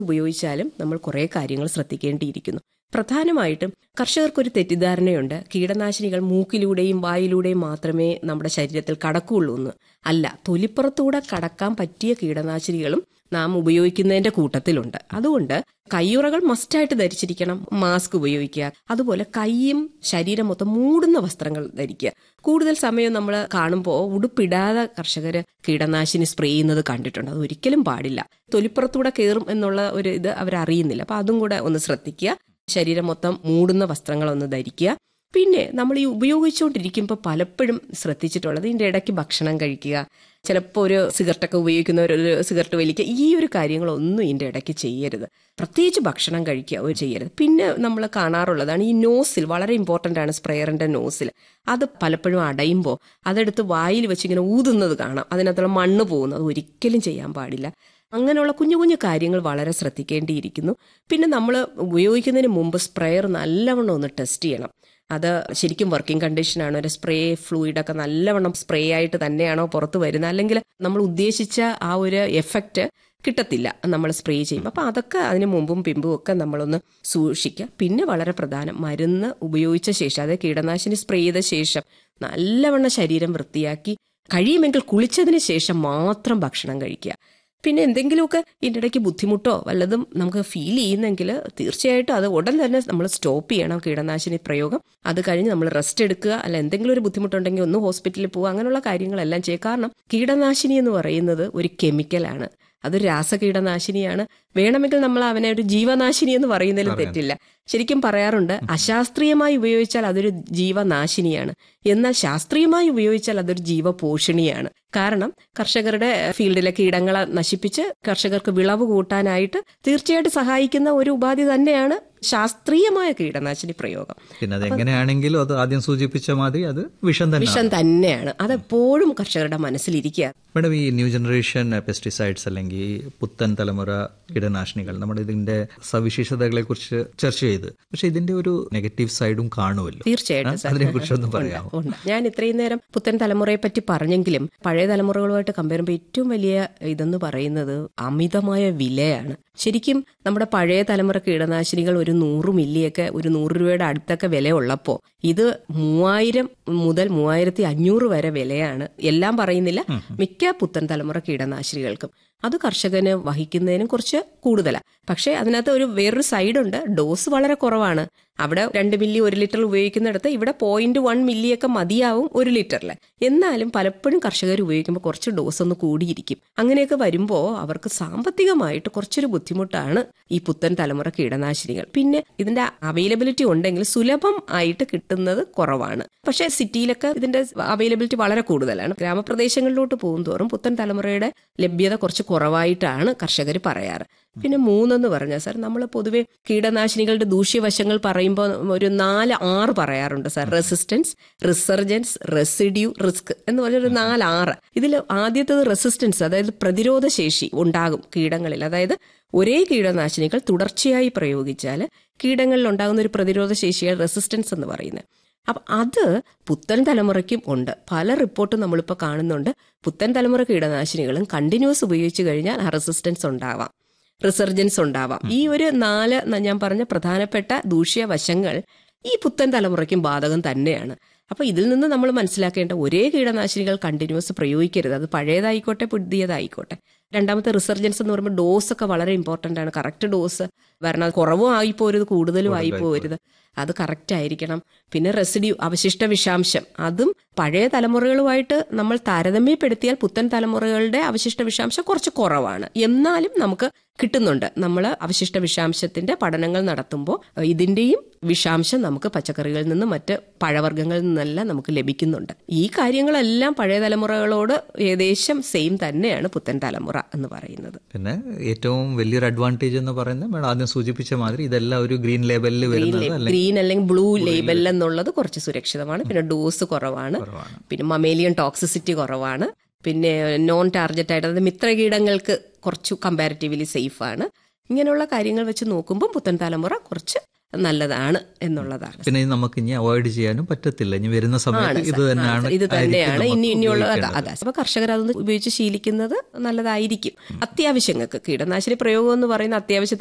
ഉപയോഗിച്ചാലും നമ്മൾ കുറേ കാര്യങ്ങൾ ശ്രദ്ധിക്കേണ്ടിയിരിക്കുന്നു പ്രധാനമായിട്ടും കർഷകർക്കൊരു തെറ്റിദ്ധാരണയുണ്ട് കീടനാശിനികൾ മൂക്കിലൂടെയും വായിലൂടെയും മാത്രമേ നമ്മുടെ ശരീരത്തിൽ കടക്കുകയുള്ളൂ എന്ന് അല്ല തൊലിപ്പുറത്തൂടെ കടക്കാൻ പറ്റിയ കീടനാശിനികളും നാം ഉപയോഗിക്കുന്നതിന്റെ കൂട്ടത്തിലുണ്ട് അതുകൊണ്ട് കയ്യുറകൾ മസ്റ്റായിട്ട് ധരിച്ചിരിക്കണം മാസ്ക് ഉപയോഗിക്കുക അതുപോലെ കൈയും ശരീരം മൊത്തം മൂടുന്ന വസ്ത്രങ്ങൾ ധരിക്കുക കൂടുതൽ സമയം നമ്മൾ കാണുമ്പോൾ ഉടുപ്പിടാതെ കർഷകർ കീടനാശിനി സ്പ്രേ ചെയ്യുന്നത് കണ്ടിട്ടുണ്ട് അത് ഒരിക്കലും പാടില്ല തൊലിപ്പുറത്തൂടെ കയറും എന്നുള്ള ഒരു ഇത് അവരറിയുന്നില്ല അപ്പൊ അതും കൂടെ ഒന്ന് ശ്രദ്ധിക്കുക ശരീരം മൊത്തം മൂടുന്ന വസ്ത്രങ്ങളൊന്ന് ധരിക്കുക പിന്നെ നമ്മൾ ഈ ഉപയോഗിച്ചുകൊണ്ടിരിക്കുമ്പോൾ പലപ്പോഴും ശ്രദ്ധിച്ചിട്ടുള്ളത് ഇതിൻ്റെ ഇടയ്ക്ക് ഭക്ഷണം കഴിക്കുക ചിലപ്പോൾ ഒരു സിഗരറ്റൊക്കെ ഉപയോഗിക്കുന്നവർ ഒരു സിഗരറ്റ് വലിക്കുക ഈ ഒരു കാര്യങ്ങളൊന്നും ഇതിൻ്റെ ഇടയ്ക്ക് ചെയ്യരുത് പ്രത്യേകിച്ച് ഭക്ഷണം കഴിക്കുക ഒരു ചെയ്യരുത് പിന്നെ നമ്മൾ കാണാറുള്ളതാണ് ഈ നോസിൽ വളരെ ഇമ്പോർട്ടൻ്റ് ആണ് സ്പ്രെയറിൻ്റെ നോസിൽ അത് പലപ്പോഴും അടയുമ്പോൾ അതെടുത്ത് വായിൽ വെച്ച് ഇങ്ങനെ ഊതുന്നത് കാണാം അതിനകത്തുള്ള മണ്ണ് പോകുന്നത് അത് ഒരിക്കലും ചെയ്യാൻ പാടില്ല അങ്ങനെയുള്ള കുഞ്ഞു കുഞ്ഞു കാര്യങ്ങൾ വളരെ ശ്രദ്ധിക്കേണ്ടിയിരിക്കുന്നു പിന്നെ നമ്മൾ ഉപയോഗിക്കുന്നതിന് മുമ്പ് സ്പ്രെയർ നല്ലവണ്ണം ഒന്ന് ടെസ്റ്റ് ചെയ്യണം അത് ശരിക്കും വർക്കിംഗ് കണ്ടീഷനാണ് ഒരു സ്പ്രേ ഫ്ലൂയിഡൊക്കെ നല്ലവണ്ണം സ്പ്രേ ആയിട്ട് തന്നെയാണോ പുറത്ത് വരുന്നത് അല്ലെങ്കിൽ നമ്മൾ ഉദ്ദേശിച്ച ആ ഒരു എഫക്റ്റ് കിട്ടത്തില്ല നമ്മൾ സ്പ്രേ ചെയ്യുമ്പോൾ അപ്പോൾ അതൊക്കെ അതിന് മുമ്പും പിമ്പും ഒക്കെ നമ്മളൊന്ന് സൂക്ഷിക്കുക പിന്നെ വളരെ പ്രധാനം മരുന്ന് ഉപയോഗിച്ച ശേഷം അതായത് കീടനാശിനി സ്പ്രേ ചെയ്ത ശേഷം നല്ലവണ്ണം ശരീരം വൃത്തിയാക്കി കഴിയുമെങ്കിൽ കുളിച്ചതിന് ശേഷം മാത്രം ഭക്ഷണം കഴിക്കുക പിന്നെ എന്തെങ്കിലുമൊക്കെ ഇതിൻ്റെ ഇടയ്ക്ക് ബുദ്ധിമുട്ടോ വല്ലതും നമുക്ക് ഫീൽ ചെയ്യുന്നെങ്കിൽ തീർച്ചയായിട്ടും അത് ഉടൻ തന്നെ നമ്മൾ സ്റ്റോപ്പ് ചെയ്യണം കീടനാശിനി പ്രയോഗം അത് കഴിഞ്ഞ് നമ്മൾ റെസ്റ്റ് എടുക്കുക അല്ല എന്തെങ്കിലും ഒരു ബുദ്ധിമുട്ടുണ്ടെങ്കിൽ ഒന്ന് ഹോസ്പിറ്റലിൽ പോവുക അങ്ങനെയുള്ള കാര്യങ്ങളെല്ലാം ചെയ്യുക കാരണം കീടനാശിനി എന്ന് പറയുന്നത് ഒരു കെമിക്കലാണ് അതൊരു രാസകീടനാശിനിയാണ് വേണമെങ്കിൽ നമ്മൾ അവനെ ഒരു ജീവനാശിനി എന്ന് പറയുന്നതിൽ തെറ്റില്ല ശരിക്കും പറയാറുണ്ട് അശാസ്ത്രീയമായി ഉപയോഗിച്ചാൽ അതൊരു ജീവനാശിനിയാണ് എന്നാൽ ശാസ്ത്രീയമായി ഉപയോഗിച്ചാൽ അതൊരു ജീവപോഷിണിയാണ് കാരണം കർഷകരുടെ ഫീൽഡിലെ കീടങ്ങളെ നശിപ്പിച്ച് കർഷകർക്ക് വിളവ് കൂട്ടാനായിട്ട് തീർച്ചയായിട്ടും സഹായിക്കുന്ന ഒരു ഉപാധി തന്നെയാണ് ശാസ്ത്രീയമായ കീടനാശിനി പ്രയോഗം പിന്നെ അത് എങ്ങനെയാണെങ്കിലും അത് ആദ്യം സൂചിപ്പിച്ച മാതിരി അത് വിഷം തന്നെ വിഷം തന്നെയാണ് അതെപ്പോഴും കർഷകരുടെ മനസ്സിലിരിക്കുക മാഡം ഈ ന്യൂ ജനറേഷൻ പെസ്റ്റിസൈഡ്സ് അല്ലെങ്കിൽ പുത്തൻ തലമുറ കീടനാശിനികൾ നമ്മൾ ഇതിന്റെ സവിശേഷതകളെ കുറിച്ച് ചർച്ച ചെയ്ത് പക്ഷെ ഇതിന്റെ ഒരു നെഗറ്റീവ് സൈഡും കാണുമല്ലോ തീർച്ചയായിട്ടും സാർ. അതിനെ കുറിച്ചൊന്ന് പറയാമോ ഉണ്ട്. ഞാൻ ഇത്രയും നേരം പുത്തൻ തലമുറയെ പറ്റി പറഞ്ഞെങ്കിലും പഴയ തലമുറകളുമായിട്ട് കമ്പയർ ചെയ്യുമ്പോൾ ഏറ്റവും വലിയ ഇതെന്ന് പറയുന്നത് അമിതമായ വിലയാണ് ശരിക്കും നമ്മുടെ പഴയ തലമുറ കീടനാശിനികൾ ഒരു നൂറ് മില്ലിയൊക്കെ ഒരു നൂറ് രൂപയുടെ അടുത്തൊക്കെ വില ഉള്ളപ്പോൾ ഇത് മൂവായിരം മുതൽ മൂവായിരത്തി അഞ്ഞൂറ് വരെ വിലയാണ് എല്ലാം പറയുന്നില്ല മിക്ക പുത്തൻ തലമുറ കീടനാശിനികൾക്കും അത് കർഷകന് വഹിക്കുന്നതിനും കുറച്ച് കൂടുതലാണ് പക്ഷേ അതിനകത്ത് ഒരു വേറൊരു സൈഡുണ്ട് ഡോസ് വളരെ കുറവാണ് അവിടെ രണ്ട് മില്ലി ഒരു ലിറ്റർ ഉപയോഗിക്കുന്നിടത്ത് ഇവിടെ പോയിന്റ് വൺ മില്ലിയൊക്കെ മതിയാവും ഒരു ലിറ്ററിൽ എന്നാലും പലപ്പോഴും കർഷകർ ഉപയോഗിക്കുമ്പോൾ കുറച്ച് ഡോസ് ഒന്ന് കൂടിയിരിക്കും അങ്ങനെയൊക്കെ വരുമ്പോൾ അവർക്ക് സാമ്പത്തികമായിട്ട് കുറച്ചൊരു ബുദ്ധിമുട്ടാണ് ഈ പുത്തൻ തലമുറ കീടനാശിനികൾ പിന്നെ ഇതിന്റെ അവൈലബിലിറ്റി ഉണ്ടെങ്കിൽ സുലഭം ആയിട്ട് കിട്ടുന്നത് കുറവാണ് പക്ഷേ സിറ്റിയിലൊക്കെ ഇതിന്റെ അവൈലബിലിറ്റി വളരെ കൂടുതലാണ് ഗ്രാമപ്രദേശങ്ങളിലോട്ട് പോകുന്തോറും പുത്തൻ തലമുറയുടെ ലഭ്യത കുറച്ച് കുറവായിട്ടാണ് കർഷകർ പറയാറ് പിന്നെ മൂന്നെന്ന് പറഞ്ഞാൽ സാർ നമ്മൾ പൊതുവെ കീടനാശിനികളുടെ ദൂഷ്യവശങ്ങൾ പറയുമ്പോൾ ഒരു നാല് ആറ് പറയാറുണ്ട് sir resistance resurgence residue risk എന്ന് പറഞ്ഞൊരു നാല് ആറ് ഇതിൽ ആദ്യത്തേത് റെസിസ്റ്റൻസ് അതായത് പ്രതിരോധ ശേഷി ഉണ്ടാകും കീടങ്ങളിൽ അതായത് ഒരേ കീടനാശിനികൾ തുടർച്ചയായി പ്രയോഗിച്ചാൽ കീടങ്ങളിൽ ഉണ്ടാകുന്ന ഒരു പ്രതിരോധ ശേഷിയാണ് റെസിസ്റ്റൻസ് എന്ന് പറയുന്നത് അപ്പം അത് പുത്തൻ തലമുറയ്ക്കും ഉണ്ട് പല റിപ്പോർട്ടും നമ്മളിപ്പോൾ കാണുന്നുണ്ട് പുത്തൻ തലമുറ കീടനാശിനികളും കണ്ടിന്യൂസ് ഉപയോഗിച്ച് കഴിഞ്ഞാൽ ആ റെസിസ്റ്റൻസ് ഉണ്ടാവാം റിസർജൻസ് ഉണ്ടാവാം ഈ ഒരു നാല് ന- ഞാൻ പറഞ്ഞ പ്രധാനപ്പെട്ട ദൂഷ്യവശങ്ങൾ ഈ പുത്തൻ തലമുറയ്ക്കും ബാധകം തന്നെയാണ് അപ്പൊ ഇതിൽ നിന്ന് നമ്മൾ മനസ്സിലാക്കേണ്ട ഒരേ കീടനാശിനികൾ കണ്ടിന്യൂസ് പ്രയോഗിക്കരുത് അത് പഴയതായിക്കോട്ടെ പുതിയതായിക്കോട്ടെ രണ്ടാമത്തെ റിസർജൻസ് എന്ന് പറയുമ്പോൾ ഡോസ് ഒക്കെ വളരെ ഇമ്പോർട്ടന്റ് ആണ് കറക്റ്റ് ഡോസ് വരണം അത് കുറവും ആയി പോരുത് കൂടുതലും ആയി പോരുത് അത് കറക്റ്റ് ആയിരിക്കണം പിന്നെ റെസിഡ്യൂ അവശിഷ്ട വിഷാംശം അതും പഴയ തലമുറകളുമായിട്ട് നമ്മൾ താരതമ്യപ്പെടുത്തിയാൽ പുത്തൻ തലമുറകളുടെ അവശിഷ്ട വിഷാംശം കുറച്ച് കുറവാണ് എന്നാലും നമുക്ക് കിട്ടുന്നുണ്ട് നമ്മൾ അവശിഷ്ട വിഷാംശത്തിന്റെ പഠനങ്ങൾ നടത്തുമ്പോൾ ഇതിന്റെയും വിഷാംശം നമുക്ക് പച്ചക്കറികളിൽ നിന്നും മറ്റ് പഴവർഗ്ഗങ്ങളിൽ നിന്നെല്ലാം നമുക്ക് ലഭിക്കുന്നുണ്ട് ഈ കാര്യങ്ങളെല്ലാം പഴയ തലമുറകളോട് ഏകദേശം സെയിം തന്നെയാണ് പുത്തൻ തലമുറ എന്ന് പറയുന്നത് പിന്നെ ഏറ്റവും വലിയൊരു അഡ്വാൻറ്റേജ് എന്ന് പറയുന്നത് മാഡം ആദ്യം സൂചിപ്പിച്ച മാതിരി ഇതെല്ലാം ഒരു ഗ്രീൻ ലേബലിൽ വരുന്നത് അല്ലെങ്കിൽ ഗ്രീൻ അല്ലെങ്കിൽ ബ്ലൂ ലേബൽ എന്നുള്ളത് കുറച്ച് സുരക്ഷിതമാണ് പിന്നെ ഡോസ് കുറവാണ് കുറവാണ് പിന്നെ മമേലിയൻ ടോക്സിസിറ്റി കുറവാണ് പിന്നെ നോൺ ടാർഗറ്റ് ആയിട്ട് അതായത് മിത്രകീടങ്ങൾക്ക് കുറച്ച് കമ്പാരിറ്റീവ്ലി സേഫ് ആണ് ഇങ്ങനെയുള്ള കാര്യങ്ങൾ വെച്ച് നോക്കുമ്പോൾ പുത്തൻ തലമുറ കുറച്ച് നല്ലതാണ് എന്നുള്ളതാണ് പിന്നെ ഇത് നമുക്ക് ഇനി അവോയ്ഡ് ചെയ്യാനും പറ്റത്തില്ല ഇനി വരുന്ന സമയത്ത് ഇത് തന്നെയാണ് ഇത് തന്നെയാണ് ആയിരിക്കും ഇനി നമുക്ക് ഇനിയുള്ള അതാ ഉപയോഗിക്കേണ്ടത്. അതാ അപ്പൊ കർഷകർ അതൊന്ന് ഉപയോഗിച്ച് ശീലിക്കുന്നത് നല്ലതായിരിക്കും അത്യാവശ്യങ്ങൾക്ക് കീടനാശിനി പ്രയോഗം എന്ന് പറയുന്ന അത്യാവശ്യ